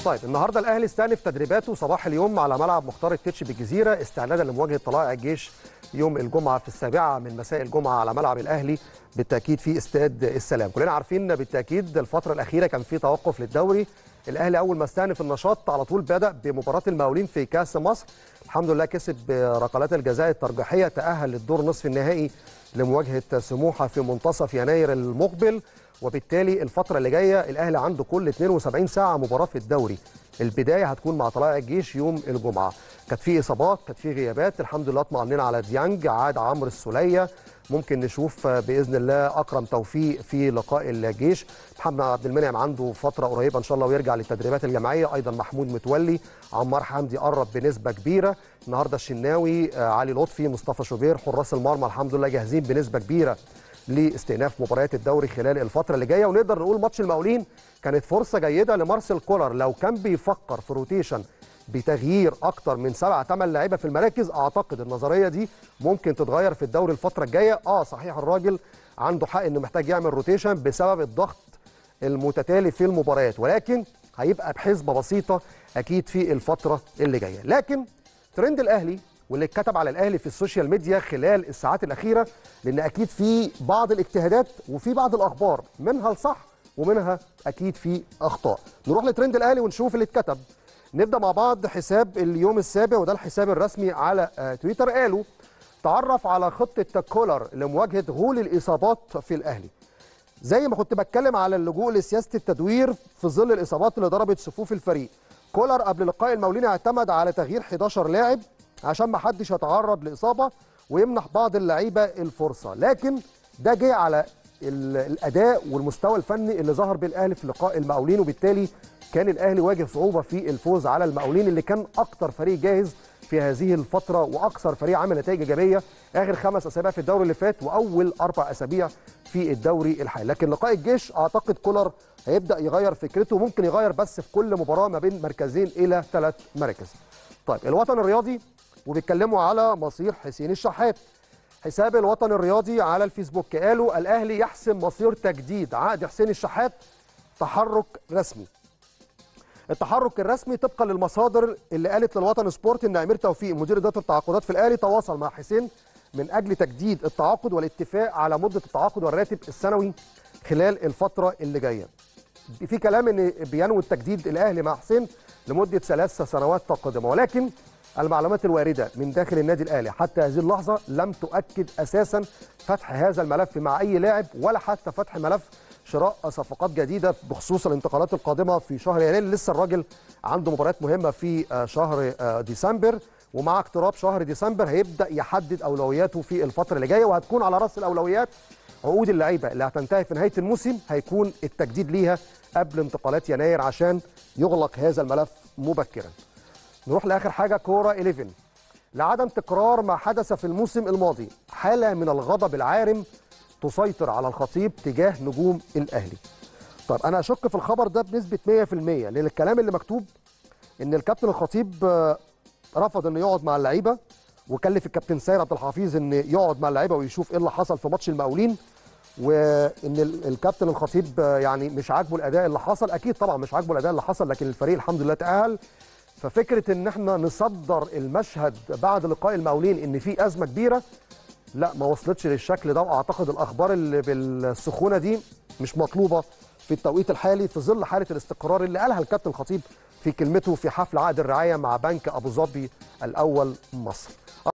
طيب النهارده الاهلي استأنف تدريباته صباح اليوم على ملعب مختار التتش بالجزيره استعدادا لمواجهه طلائع الجيش يوم الجمعه في السابعه من مساء الجمعه على ملعب الاهلي بالتاكيد في استاد السلام كلنا عارفين بالتاكيد الفتره الاخيره كان في توقف للدوري الاهلي اول ما استأنف النشاط على طول بدا بمباراه المقاولين في كاس مصر الحمد لله كسب بركلات الجزاء الترجيحيه تاهل للدور نصف النهائي لمواجهه سموحه في منتصف يناير المقبل وبالتالي الفتره اللي جايه الاهلي عنده كل 72 ساعه مباراه في الدوري البدايه هتكون مع طلائع الجيش يوم الجمعه كانت في اصابات كانت في غيابات الحمد لله اطمئننا على ديانج عاد عمرو السوليه ممكن نشوف باذن الله اكرم توفيق في لقاء الجيش محمد عبد المنعم عنده فتره قريبه ان شاء الله ويرجع للتدريبات الجماعيه ايضا محمود متولي عمار حمدي قرب بنسبه كبيره النهارده الشناوي علي لطفي مصطفى شوبير حراس المرمى الحمد لله جاهزين بنسبه كبيره لاستئناف مباريات الدوري خلال الفتره اللي جايه ونقدر نقول ماتش المقاولين كانت فرصه جيده لمارسيل كولر لو كان بيفكر في روتيشن بتغيير اكتر من سبعة ثمان لعيبه في المراكز اعتقد النظريه دي ممكن تتغير في الدوري الفتره الجايه اه صحيح الراجل عنده حق انه محتاج يعمل روتيشن بسبب الضغط المتتالي في المباريات ولكن هيبقى بحسبه بسيطه اكيد في الفتره اللي جايه لكن ترند الاهلي واللي اتكتب على الاهلي في السوشيال ميديا خلال الساعات الاخيره لان اكيد في بعض الاجتهادات وفي بعض الاخبار منها الصح ومنها اكيد في اخطاء نروح لترند الاهلي ونشوف اللي اتكتب نبدا مع بعض حساب اليوم السابع وده الحساب الرسمي على تويتر قالوا تعرف على خطه كولر لمواجهه غول الاصابات في الاهلي زي ما كنت بتكلم على اللجوء لسياسه التدوير في ظل الاصابات اللي ضربت صفوف الفريق كولر قبل لقاء المقاولين اعتمد على تغيير 11 لاعب عشان ما حدش يتعرض لاصابه ويمنح بعض اللعيبه الفرصه لكن ده جه على الاداء والمستوى الفني اللي ظهر بالاهلي في لقاء المقاولين وبالتالي كان الاهلي واجه صعوبه في الفوز على المقاولين اللي كان اكتر فريق جاهز في هذه الفتره واكثر فريق عمل نتائج ايجابيه اخر خمس اسابيع في الدوري اللي فات واول اربع اسابيع في الدوري الحالي لكن لقاء الجيش اعتقد كولر هيبدا يغير فكرته ممكن يغير بس في كل مباراه ما بين مركزين الى ثلاث مراكز طيب الوطن الرياضي وبيتكلموا على مصير حسين الشحات حساب الوطن الرياضي على الفيسبوك قالوا الاهلي يحسم مصير تجديد عقد حسين الشحات تحرك رسمي التحرك الرسمي طبقا للمصادر اللي قالت للوطن سبورت ان امير توفيق مدير اداره التعاقدات في الاهلي تواصل مع حسين من اجل تجديد التعاقد والاتفاق على مده التعاقد والراتب السنوي خلال الفتره اللي جايه في كلام ان بينوي التجديد الاهلي مع حسين لمده ثلاث سنوات قادمه ولكن المعلومات الوارده من داخل النادي الاهلي حتى هذه اللحظه لم تؤكد اساسا فتح هذا الملف مع اي لاعب ولا حتى فتح ملف شراء صفقات جديده بخصوص الانتقالات القادمه في شهر يناير لسه الراجل عنده مباريات مهمه في شهر ديسمبر ومع اقتراب شهر ديسمبر هيبدا يحدد اولوياته في الفتره اللي جايه وهتكون على راس الاولويات عقود اللعيبه اللي هتنتهي في نهايه الموسم هيكون التجديد ليها قبل انتقالات يناير عشان يغلق هذا الملف مبكرا. نروح لاخر حاجه كوره 11 لعدم تكرار ما حدث في الموسم الماضي حاله من الغضب العارم تسيطر على الخطيب تجاه نجوم الاهلي. طب انا اشك في الخبر ده بنسبه 100% لان الكلام اللي مكتوب ان الكابتن الخطيب رفض انه يقعد مع اللعيبه وكلف الكابتن سيد عبد الحفيظ ان يقعد مع اللعيبه ويشوف ايه اللي حصل في ماتش المقاولين وان الكابتن الخطيب يعني مش عاجبه الاداء اللي حصل اكيد طبعا مش عاجبه الاداء اللي حصل لكن الفريق الحمد لله تاهل ففكره ان احنا نصدر المشهد بعد لقاء المقاولين ان في ازمه كبيره لا ما وصلتش للشكل ده واعتقد الاخبار اللي بالسخونه دي مش مطلوبه في التوقيت الحالي في ظل حاله الاستقرار اللي قالها الكابتن الخطيب في كلمته في حفل عقد الرعايه مع بنك ابو ظبي الاول مصر